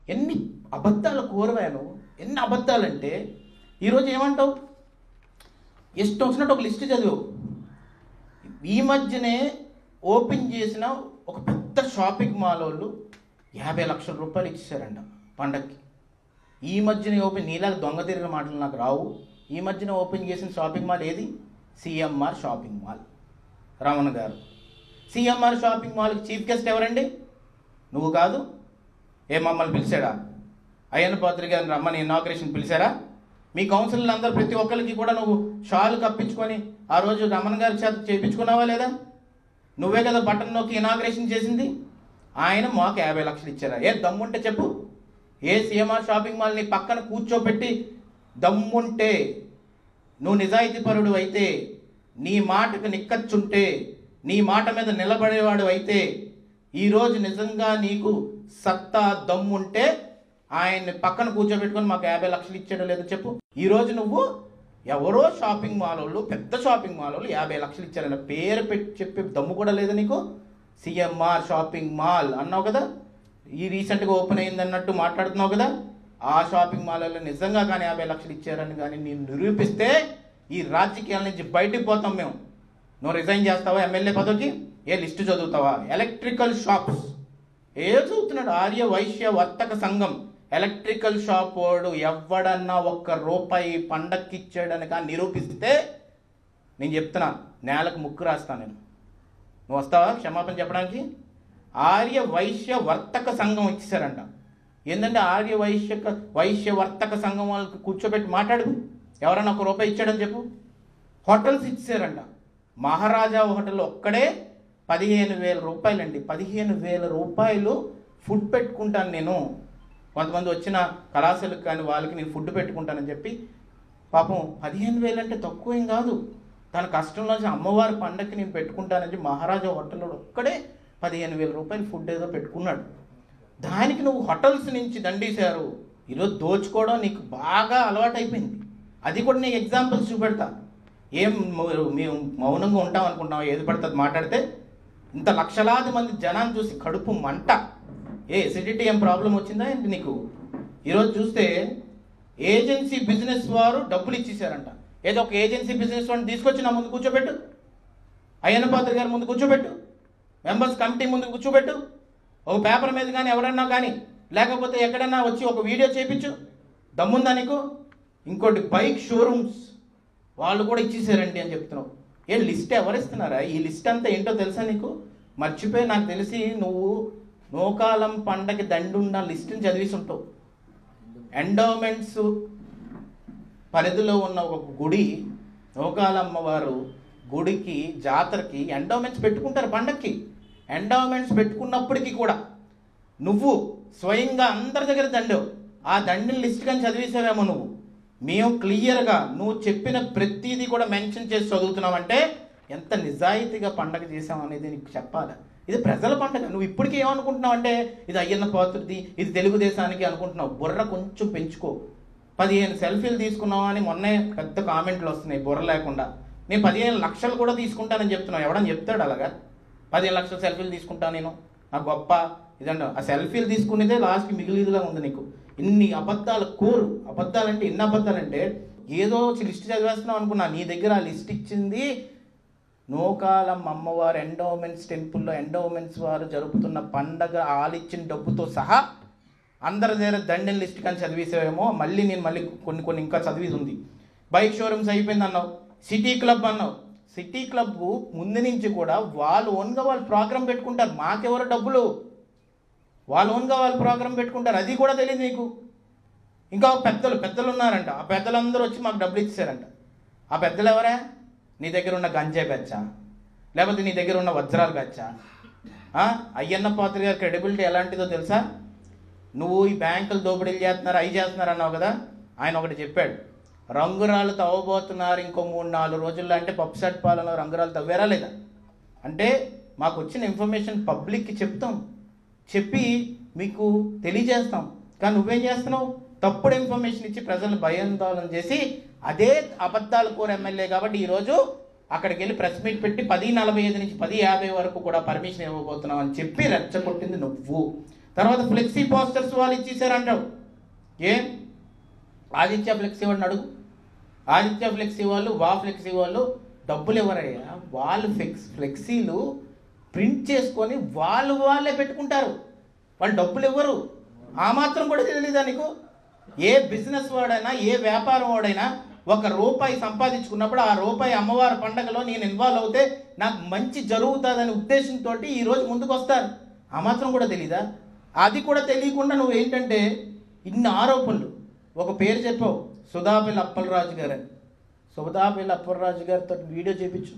ఎన్ని అబద్ధాలు కోరవాను ఎన్ని అబద్ధాలంటే ఈరోజు ఏమంటావు ఇష్టం వచ్చినట్టు ఒక లిస్ట్ చదివావు ఈ మధ్యనే ఓపెన్ చేసిన ఒక పెద్ద షాపింగ్ మాల్ వాళ్ళు యాభై లక్షల రూపాయలు ఇచ్చేసారంట పండక్కి ఈ మధ్యన ఓపెన్ నీలాగా దొంగ తిరిగిన మాటలు నాకు రావు ఈ మధ్యన ఓపెన్ చేసిన షాపింగ్ మాల్ ఏది CMR shopping mall Ramana garu CMR shopping మాల్కి చీఫ్ గెస్ట్ ఎవరండి నువ్వు కాదు ఏ మమ్మల్ని పిలిచాడా అయ్యన్న పాత్రి గారిని రమ్మని ఇనాగ్రేషన్ పిలిచారా మీ కౌన్సిలర్లు అందరూ ప్రతి ఒక్కరికి కూడా నువ్వు షాల్ కప్పించుకొని ఆ రోజు రమణ గారి చేత చేయించుకున్నావా లేదా నువ్వే కదా బటన్ నొక్కి ఇనాగ్రేషన్ చేసింది ఆయన మాకు యాభై లక్షలు ఇచ్చారా ఏ దమ్ముంటే చెప్పు ఏ సిఎంఆర్ షాపింగ్ మాల్ నీ పక్కన కూర్చోబెట్టి దమ్ముంటే నువ్వు నిజాయితీపరుడు అయితే నీ మాటకు నిక్కచ్చుంటే నీ మాట మీద నిలబడేవాడు అయితే ఈరోజు నిజంగా నీకు సత్తా దమ్ముంటే ఆయన్ని పక్కన కూర్చోబెట్టుకొని మాకు యాభై లక్షలు ఇచ్చాడో లేదో చెప్పు ఈరోజు నువ్వు ఎవరో షాపింగ్ మాల్ వాళ్ళు పెద్ద షాపింగ్ మాల్ వాళ్ళు యాభై లక్షలు ఇచ్చారన్న పేరు పెట్టి చెప్పే దమ్ము కూడా లేదు నీకు సిఎంఆర్ షాపింగ్ మాల్ అన్నావు కదా ఈ రీసెంట్గా ఓపెన్ అయింది అన్నట్టు మాట్లాడుతున్నావు కదా ఆ షాపింగ్ మాల్లో నిజంగా కానీ యాభై లక్షలు ఇచ్చారని కానీ నేను నిరూపిస్తే ఈ రాజకీయాల నుంచి బయటికి పోతాం మేము నువ్వు రిజైన్ చేస్తావా ఎమ్మెల్యే పదవికి ఏ లిస్టు చదువుతావా ఎలక్ట్రికల్ షాప్స్ ఏ చదువుతున్నాడు ఆర్య వైశ్య వర్తక సంఘం ఎలక్ట్రికల్ షాప్ వాడు ఎవడన్నా ఒక్క రూపాయి పండక్కిచ్చాడని కానీ నిరూపిస్తే నేను చెప్తున్నా నేలకు ముక్కు రాస్తాను నేను నువ్వు వస్తావా క్షమాపణ చెప్పడానికి ఆర్య వైశ్య వర్తక సంఘం ఇచ్చేసారంట ఏంటంటే ఆర్య వైశ్య వైశ్య వర్తక సంఘం వాళ్ళకి కూర్చోబెట్టి మాట్లాడు ఎవరైనా ఒక రూపాయి ఇచ్చాడని చెప్పు హోటల్స్ ఇచ్చారంట మహారాజా హోటల్ ఒక్కడే పదిహేను వేల రూపాయలండి పదిహేను వేల రూపాయలు ఫుడ్ పెట్టుకుంటాను నేను కొంతమంది వచ్చిన కళాశాలకు కానీ వాళ్ళకి నేను ఫుడ్ పెట్టుకుంటానని చెప్పి పాపం పదిహేను వేలు అంటే తక్కువ ఏం కాదు తన కష్టంలో నుంచి అమ్మవారి పండగకి నేను పెట్టుకుంటానని చెప్పి మహారాజా హోటల్లో ఒక్కడే పదిహేను వేల రూపాయలు ఫుడ్ ఏదో పెట్టుకున్నాడు దానికి నువ్వు హోటల్స్ నుంచి దండేశారు ఈరోజు దోచుకోవడం నీకు బాగా అలవాటైపోయింది అది కూడా నీకు ఎగ్జాంపుల్స్ చూపెడతా ఏం మ- మేము మౌనంగా ఉంటాం అనుకుంటున్నావు ఏది పడుతుంది మాట్లాడితే ఇంత లక్షలాది మంది జనాన్ని చూసి కడుపు మంట ఏ ఎసిడిటీ ఏం ప్రాబ్లం వచ్చిందా ఏంటి నీకు ఈరోజు చూస్తే ఏజెన్సీ బిజినెస్ వారు డబ్బులు ఇచ్చేసారంట ఏదో ఒక ఏజెన్సీ బిజినెస్ వాడిని తీసుకొచ్చి నా ముందు కూర్చోబెట్టు అయ్యన్న పాత్ర గారి ముందు కూర్చోబెట్టు మెంబర్స్ కమిటీ ముందు కూర్చోబెట్టు ఒక పేపర్ మీద కానీ ఎవరన్నా కానీ లేకపోతే ఎక్కడన్నా వచ్చి ఒక వీడియో చేపించు దమ్ముందా నీకు ఇంకోటి బైక్ షోరూమ్స్ వాళ్ళు కూడా ఇచ్చేసారండి అని చెప్తున్నావు ఏ లిస్ట్ ఎవరిస్తున్నారా ఈ లిస్ట్ అంతా ఏంటో తెలుసా నీకు మర్చిపోయి నాకు తెలిసి నువ్వు నోకాలం పండగ దండున్న లిస్టుని చదివేసి ఉంటావు ఎండోమెంట్స్ పరిధిలో ఉన్న ఒక గుడి నోకాలమ్మ వారు గుడికి జాతరకి ఎండోమెంట్స్ పెట్టుకుంటారు పండక్కి ఎండోమెంట్స్ పెట్టుకున్నప్పటికీ కూడా నువ్వు స్వయంగా అందరి దగ్గర దండవు ఆ దండిని లిస్ట్ కానీ చదివేసావేమో నువ్వు మేము క్లియర్గా నువ్వు చెప్పిన ప్రతిదీ కూడా మెన్షన్ చేసి చదువుతున్నావంటే ఎంత నిజాయితీగా పండగ చేసాం అనేది నీకు చెప్పాలి ఇది ప్రజల పండగ నువ్వు ఇప్పటికీ ఏమనుకుంటున్నావు అంటే ఇది అయ్యన్న పాత్రది ఇది తెలుగుదేశానికి అనుకుంటున్నావు బుర్ర కొంచెం పెంచుకో పదిహేను సెల్ఫీలు తీసుకున్నావా అని మొన్నే పెద్ద కామెంట్లు వస్తున్నాయి బుర్ర లేకుండా నేను పదిహేను లక్షలు కూడా తీసుకుంటానని చెప్తున్నావు ఎవడని చెప్తాడు అలాగా పదిహేను లక్షల సెల్ఫీలు తీసుకుంటాను నేను నా గొప్ప ఇదండి ఆ సెల్ఫీలు తీసుకునేదే లాస్ట్కి మిగిలిదిలా ఉంది నీకు ఇన్ని అబద్ధాలు కోరు అబద్ధాలంటే ఎన్ని అబద్ధాలంటే ఏదో లిస్ట్ చదివేస్తున్నావు అనుకున్నా నీ దగ్గర ఆ లిస్ట్ ఇచ్చింది నోకాలం అమ్మవారు ఎండోమెంట్స్ టెంపుల్లో ఎండోమెంట్స్ వారు జరుపుతున్న పండగ ఆలిచ్చిన డబ్బుతో సహా అందరి దగ్గర దండెన్ లిస్ట్ కానీ చదివేసావేమో మళ్ళీ నేను మళ్ళీ కొన్ని కొన్ని ఇంకా చదివేది ఉంది బైక్ షోరూమ్స్ అయిపోయింది అన్నావు సిటీ క్లబ్ అన్నావు సిటీ క్లబ్ ముందు నుంచి కూడా వాళ్ళు ఓన్గా వాళ్ళు ప్రోగ్రామ్ పెట్టుకుంటారు మాకెవరు డబ్బులు వాళ్ళు ఓన్గా వాళ్ళు ప్రోగ్రామ్ పెట్టుకుంటారు అది కూడా తెలియదు నీకు ఇంకా పెద్దలు పెద్దలు ఉన్నారంట ఆ పెద్దలందరూ వచ్చి మాకు డబ్బులు ఇచ్చారంట ఆ పెద్దలు ఎవరా నీ దగ్గర ఉన్న గంజాయి బెచ్చా లేకపోతే నీ దగ్గర ఉన్న వజ్రాలు బెచ్చా ఆ? అయ్యన్న పాత్ర గారి క్రెడిబిలిటీ ఎలాంటిదో తెలుసా నువ్వు ఈ బ్యాంకులు దోపిడీలు చేస్తున్నారు అవి చేస్తున్నారు అన్నావు కదా ఆయన ఒకటి చెప్పాడు రంగురాలు తవ్వబోతున్నారు ఇంకో మూడు నాలుగు రోజుల్లో అంటే పప్పుసెట్ పాలన రంగురాలు తవ్వారా లేదా అంటే మాకు వచ్చిన ఇన్ఫర్మేషన్ పబ్లిక్కి చెప్తాం చెప్పి మీకు తెలియజేస్తాం కానీ నువ్వేం చేస్తున్నావు తప్పుడు ఇన్ఫర్మేషన్ ఇచ్చి ప్రజలను భయాందోళన చేసి అదే అబద్ధాలు కోర ఎమ్మెల్యే కాబట్టి ఈరోజు అక్కడికి వెళ్ళి ప్రెస్ మీట్ పెట్టి పది నలభై ఐదు నుంచి పది యాభై వరకు కూడా పర్మిషన్ ఇవ్వబోతున్నావు అని చెప్పి రెచ్చగొట్టింది నువ్వు తర్వాత ఫ్లెక్సీ పోస్టర్స్ వాళ్ళు ఇచ్చేసారంటావు ఏం ఆదిత్య ఫ్లెక్సీ వాడిని అడుగు ఆదిత్య ఫ్లెక్సీ వాళ్ళు వా ఫ్లెక్సీ వాళ్ళు డబ్బులు ఎవరయ్యా వాళ్ళు ఫ్లెక్స్ ఫ్లెక్సీలు ప్రింట్ చేసుకొని వాళ్ళు వాళ్ళే పెట్టుకుంటారు వాళ్ళు డబ్బులు ఇవ్వరు ఆ మాత్రం కూడా తెలీదా నీకు ఏ బిజినెస్ వాడైనా ఏ వ్యాపారం వాడైనా ఒక రూపాయి సంపాదించుకున్నప్పుడు ఆ రూపాయి అమ్మవారి పండగలో నేను ఇన్వాల్వ్ అవుతే నాకు మంచి జరుగుతుందనే ఉద్దేశంతో ఈరోజు ముందుకు వస్తారు ఆ మాత్రం కూడా తెలీదా అది కూడా తెలియకుండా నువ్వు ఏంటంటే ఇన్ని ఆరోపణలు ఒక పేరు చెప్పావు సుధాపిల్లి అప్పలరాజు గారు అని సుధాపిల్లి అప్పలరాజు గారితో వీడియో చేపించు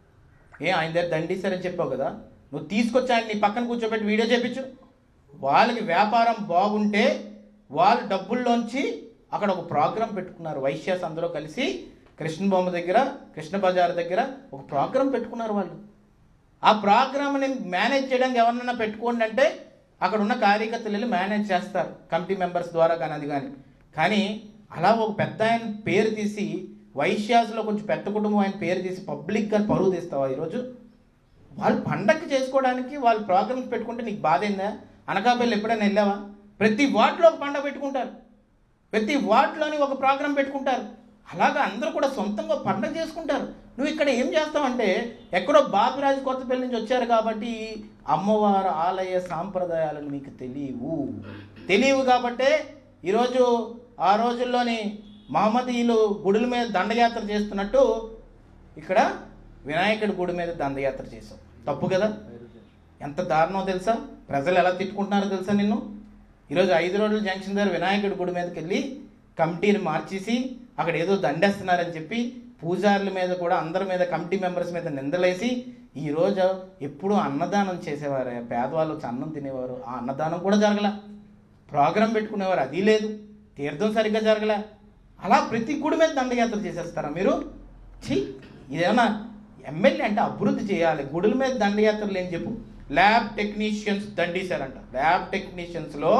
ఏ ఆయన దగ్గర దండిస్తారని చెప్పావు కదా నువ్వు తీసుకొచ్చి ఆయన నీ పక్కన కూర్చోబెట్టి వీడియో చేపించు వాళ్ళకి వ్యాపారం బాగుంటే వాళ్ళ డబ్బుల్లోంచి అక్కడ ఒక ప్రోగ్రాం పెట్టుకున్నారు వైశ్యాస్ అందరూ కలిసి కృష్ణ బొమ్మ దగ్గర కృష్ణ బజార్ దగ్గర ఒక ప్రోగ్రాం పెట్టుకున్నారు వాళ్ళు ఆ ప్రోగ్రామ్ని మేనేజ్ చేయడానికి ఎవరినైనా పెట్టుకోండి అంటే అక్కడ ఉన్న కార్యకర్తలు వెళ్ళి మేనేజ్ చేస్తారు కమిటీ మెంబర్స్ ద్వారా కానీ అది కానీ కానీ అలా ఒక పెద్ద ఆయన పేరు తీసి వైశ్యాస్లో కొంచెం పెద్ద కుటుంబం ఆయన పేరు తీసి పబ్లిక్గా పరువు తీస్తావా ఈరోజు వాళ్ళు పండగ చేసుకోవడానికి వాళ్ళు ప్రోగ్రామ్స్ పెట్టుకుంటే నీకు బాధ అయిందా అనకాపల్లి ఎప్పుడైనా వెళ్ళావా ప్రతి వార్డులో ఒక పండగ పెట్టుకుంటారు ప్రతి వార్డులోని ఒక ప్రోగ్రాం పెట్టుకుంటారు అలాగా అందరూ కూడా సొంతంగా పండగ చేసుకుంటారు నువ్వు ఇక్కడ ఏం చేస్తావంటే ఎక్కడో బాపిరాజు కొత్తపల్లి నుంచి వచ్చారు కాబట్టి అమ్మవారి ఆలయ సాంప్రదాయాలను మీకు తెలియవు తెలియవు కాబట్టే ఈరోజు ఆ రోజుల్లోని మహమ్మదీయులు గుడుల మీద దండయాత్ర చేస్తున్నట్టు ఇక్కడ వినాయకుడి గుడి మీద దండయాత్ర చేసావు తప్పు కదా ఎంత దారుణం తెలుసా ప్రజలు ఎలా తిట్టుకుంటున్నారో తెలుసా నిన్ను ఈరోజు ఐదు రోజుల జంక్షన్ దగ్గర వినాయకుడి గుడి మీదకి వెళ్ళి కమిటీని మార్చేసి అక్కడ ఏదో దండేస్తున్నారని చెప్పి పూజారుల మీద కూడా అందరి మీద కమిటీ మెంబర్స్ మీద నిందలేసి ఈరోజు ఎప్పుడూ అన్నదానం చేసేవారు పేదవాళ్ళు వచ్చి అన్నం తినేవారు ఆ అన్నదానం కూడా జరగల ప్రోగ్రాం పెట్టుకునేవారు అది లేదు తీర్థం సరిగ్గా జరగలే అలా ప్రతి గుడి మీద దండయాత్ర చేసేస్తారా మీరు ఛీ ఇదేమన్నా ఎమ్మెల్యే అంటే అభివృద్ధి చేయాలి గుడుల మీద దండయాత్రలు ఏం చెప్పు ల్యాబ్ టెక్నీషియన్స్ దండేశారంట ల్యాబ్ టెక్నీషియన్స్లో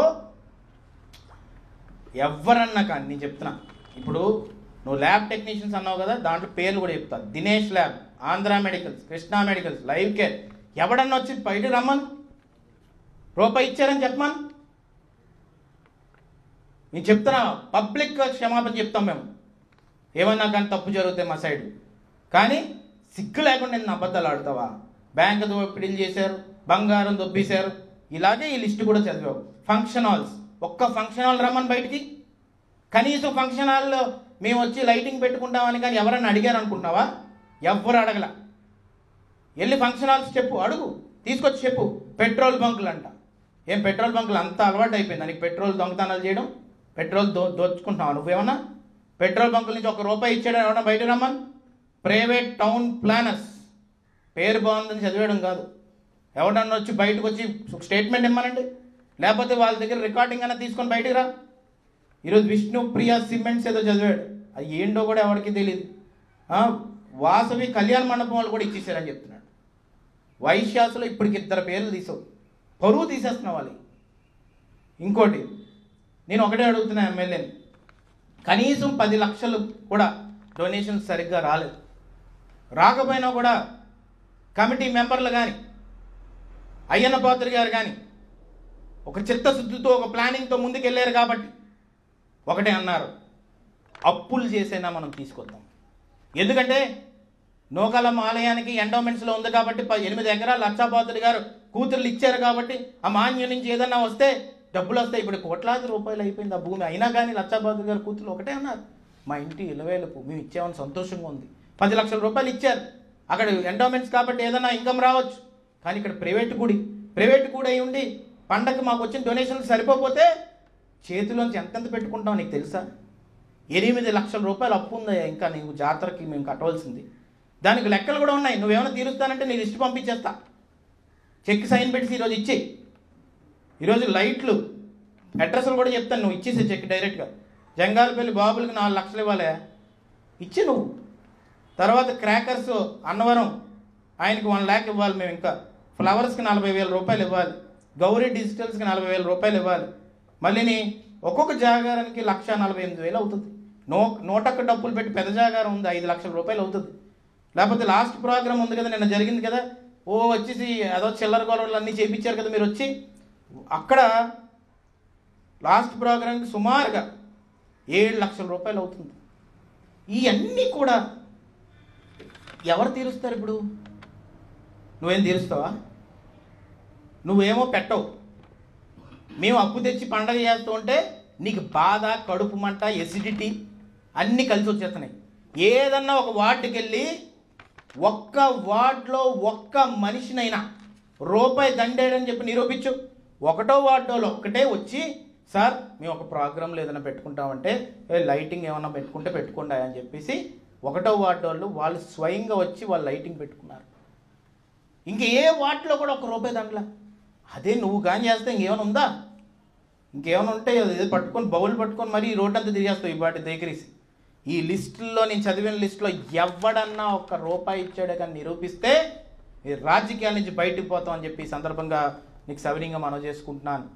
ఎవరన్నా కానీ నేను చెప్తున్నా ఇప్పుడు నువ్వు ల్యాబ్ టెక్నీషియన్స్ అన్నావు కదా దాంట్లో పేర్లు కూడా చెప్తా Dinesh lab Andhra medicals Krishna medicals live care ఎవడన్నా వచ్చి బయట రమ్మను రూపాయి ఇచ్చారని చెప్పమను నేను చెప్తున్నా పబ్లిక్ క్షమాపణ చెప్తాం మేము ఏమన్నా కానీ తప్పు జరుగుతాయి మా సైడ్ కానీ సిగ్గు లేకుండా నేను అబద్ధాలు ఆడతావా బ్యాంక్ దోపిడీలు చేశారు బంగారం దొబ్బేశారు ఇలాగే ఈ లిస్ట్ కూడా చదివావు ఫంక్షన్ హాల్స్ ఒక్క ఫంక్షన్ హాల్ రమ్మని బయటికి కనీసం ఫంక్షన్ హాల్లో మేము వచ్చి లైటింగ్ పెట్టుకుంటామని కానీ ఎవరన్నా అడిగారు అనుకుంటున్నావా ఎవ్వరు అడగల వెళ్ళి ఫంక్షన్ హాల్స్ చెప్పు అడుగు తీసుకొచ్చి చెప్పు పెట్రోల్ బంకులు అంట ఏం పెట్రోల్ బంకులు అంత అలవాటు అయిపోయింది నీకు పెట్రోల్ దొంగతనాలు చేయడం పెట్రోల్ దో దోచుకుంటున్నావు నువ్వేమన్నా పెట్రోల్ బంకుల నుంచి ఒక రూపాయి ఇచ్చాడు ఎవరన్నా బయట రమ్మని ప్రైవేట్ టౌన్ ప్లానర్స్ పేరు బాగుందని చదివేయడం కాదు ఎవడన్నా వచ్చి బయటకు వచ్చి ఒక స్టేట్మెంట్ ఇమ్మనండి లేకపోతే వాళ్ళ దగ్గర రికార్డింగ్ అన్న తీసుకొని బయటికి రా ఈరోజు విష్ణు ప్రియ సిమెంట్స్ ఏదో చదివాడు అది ఏంటో కూడా ఎవరికి తెలియదు ఆ, వాసవి కళ్యాణ మండపం వాళ్ళు కూడా ఇచ్చేసారని చెప్తున్నాడు వైశ్యాసులో ఇప్పటికి ఇద్దరు పేర్లు తీసావు పరువు తీసేస్తున్నావు వాళ్ళకి ఇంకోటి నేను ఒకటే అడుగుతున్నా ఎమ్మెల్యేని కనీసం పది లక్షలు కూడా డొనేషన్స్ సరిగ్గా రాలేదు రాకపోయినా కూడా కమిటీ మెంబర్లు కానీ అయ్యన్న పాత్రి గారు కానీ ఒక చిత్తశుద్ధితో ఒక ప్లానింగ్తో ముందుకెళ్ళారు కాబట్టి ఒకటే అన్నారు అప్పులు చేసైనా మనం తీసుకొద్దాం ఎందుకంటే నూకలం ఆలయానికి ఎండోమెంట్స్లో ఉంది కాబట్టి ప- ఎనిమిది ఎకరాలు లక్షాపాత్రి గారు కూతుర్లు ఇచ్చారు కాబట్టి ఆ మాన్యం నుంచి ఏదన్నా వస్తే డబ్బులు వస్తాయి ఇప్పుడు కోట్లాది రూపాయలు అయిపోయింది ఆ భూమి అయినా కానీ లక్షాపాత్రి గారు కూతుర్లు ఒకటే అన్నారు మా ఇంటి ఇలవేలుపు మేము ఇచ్చామని సంతోషంగా ఉంది పది లక్షల రూపాయలు ఇచ్చారు అక్కడ ఎండోమెంట్స్ కాబట్టి ఏదైనా ఇన్కమ్ రావచ్చు కానీ ఇక్కడ ప్రైవేట్ గుడి ప్రైవేట్ గుడి అయి ఉండి పండగ మాకు వచ్చిన డొనేషన్లు సరిపోతే చేతిలోంచి ఎంతెంత పెట్టుకుంటాం నీకు తెలుసా ఎనిమిది లక్షల రూపాయలు అప్పు ఉందయ్యా ఇంకా నీకు జాతరకి మేము కట్టవలసింది దానికి లెక్కలు కూడా ఉన్నాయి నువ్వేమైనా తీరుస్తానంటే నీ లిస్ట్ పంపించేస్తా చెక్ సైన్ పెట్టి ఈరోజు ఇచ్చేయి ఈరోజు లైట్లు అడ్రస్లు కూడా చెప్తాను నువ్వు ఇచ్చేసే చెక్ డైరెక్ట్గా జంగాలపల్లి బాబులకి నాలుగు లక్షలు ఇవ్వాలే ఇచ్చి నువ్వు తర్వాత క్రాకర్స్ అన్నవరం ఆయనకి వన్ ల్యాక్ ఇవ్వాలి మేము ఇంకా ఫ్లవర్స్కి నలభై వేల రూపాయలు ఇవ్వాలి గౌరీ డిజిటల్స్కి నలభై వేల రూపాయలు ఇవ్వాలి మళ్ళీని ఒక్కొక్క జాగారానికి లక్ష నలభై ఎనిమిది వేలు అవుతుంది నో నూటొక్క డబ్బులు పెట్టి పెద్ద జాగారం ఉంది ఐదు లక్షల రూపాయలు అవుతుంది లేకపోతే లాస్ట్ ప్రోగ్రామ్ ఉంది కదా నిన్న జరిగింది కదా ఓ వచ్చేసి అదో చిల్లర గొడవలు అన్నీ చేయించారు కదా మీరు వచ్చి అక్కడ లాస్ట్ ప్రోగ్రాంకి సుమారుగా ఏడు లక్షల రూపాయలు అవుతుంది ఇవన్నీ కూడా ఎవరు తీరుస్తారు ఇప్పుడు నువ్వేం తీరుస్తావా నువ్వేమో పెట్టవు మేము అప్పు తెచ్చి పండగ చేస్తూ ఉంటే నీకు బాధ కడుపు మంట ఎసిడిటీ అన్నీ కలిసి వచ్చేస్తున్నాయి ఏదన్నా ఒక వార్డుకి వెళ్ళి ఒక్క వార్డులో ఒక్క మనిషినైనా రూపాయి దండేడని చెప్పి నిరూపించు ఒకటో వార్డులో ఒక్కటే వచ్చి సార్ మేము ఒక ప్రోగ్రాంలో ఏదైనా పెట్టుకుంటామంటే ఏ లైటింగ్ ఏమైనా పెట్టుకుంటే పెట్టుకోండి అని చెప్పేసి ఒకటో వార్డు వాళ్ళు వాళ్ళు స్వయంగా వచ్చి వాళ్ళు లైటింగ్ పెట్టుకున్నారు ఇంక ఏ వాటిలో కూడా ఒక రూపాయి దండల అదే నువ్వు కానీ చేస్తే ఇంకేమైనా ఉందా ఇంకేమైనా ఉంటే అది పట్టుకొని బౌల్ పట్టుకొని మరి ఈ రోడ్ అంతా తిరిగేస్తావు ఈ వాటి దగ్గరేసి ఈ లిస్టుల్లో నేను చదివిన లిస్టులో ఎవడన్నా ఒక్క రూపాయి ఇచ్చాడే కానీ నిరూపిస్తే ఈ రాజకీయాల నుంచి బయటకు పోతాం అని చెప్పి ఈ సందర్భంగా నీకు సవినీయంగా మనం చేసుకుంటున్నాను